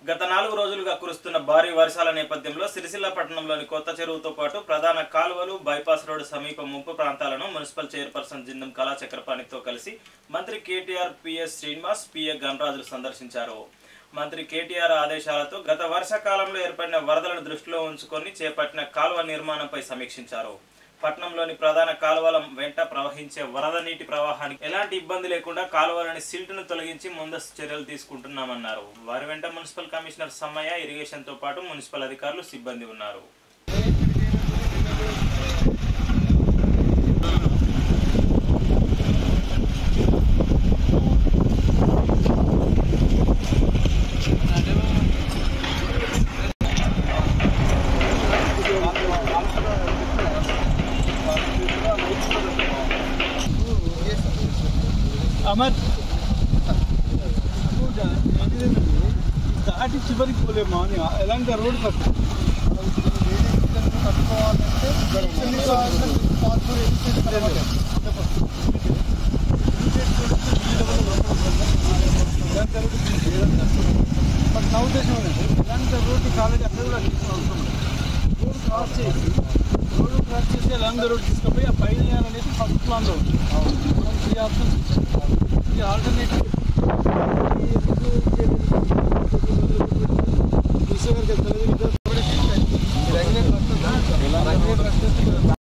గత నాలుగు రోజులుగా కురుస్తున్న భారీ వర్షాల నేపథ్యంలో సిరిసిల్ల పట్టణంలోని కొత్త చెరువుతో పాటు ప్రధాన కాలువలు బైపాస్ రోడ్డు సమీప ముంపు ప్రాంతాలను మున్సిపల్ చైర్పర్సన్ జిందం కళా చక్రపాణితో కలిసి మంత్రి కేటీఆర్ పిఎస్ శ్రీనివాస్ పిఏ గణరాజులు సందర్శించారు మంత్రి కేటీఆర్ ఆదేశాలతో గత వర్షాకాలంలో ఏర్పడిన వరదలను దృష్టిలో ఉంచుకొని చేపట్టిన కాలువ నిర్మాణంపై సమీక్షించారు పట్టణంలోని ప్రధాన కాలువల వెంట ప్రవహించే వరద నీటి ప్రవాహానికి ఎలాంటి ఇబ్బంది లేకుండా కాలువలని సిల్ట్ను తొలగించి ముందస్తు చర్యలు తీసుకుంటున్నామన్నారు వారి వెంట మున్సిపల్ కమిషనర్ సమ్మయ్య ఇరిగేషన్ తో పాటు మున్సిపల్ అధికారులు సిబ్బంది ఉన్నారు అమర్ దాటి చివరికి పోలేమా అని ఎలాంటి రోడ్ కట్టు బట్ నా ఉద్దేశం ఏంటంటే ఇలాంటి రోడ్డు కాలేజీ అక్కడ కూడా తీసుకుని అవసరం లేదు. రోడ్ క్రాస్ చేసి రోడ్డు క్రాస్ చేసి ఎలాంటి రోడ్ తీసుకుపోయి ఆ పైన అనేది ఫస్ట్ ప్లాన్లో ఉంది మనకి త్రీ ఆప్షన్స్ ఈ ఆల్టర్నేటివ్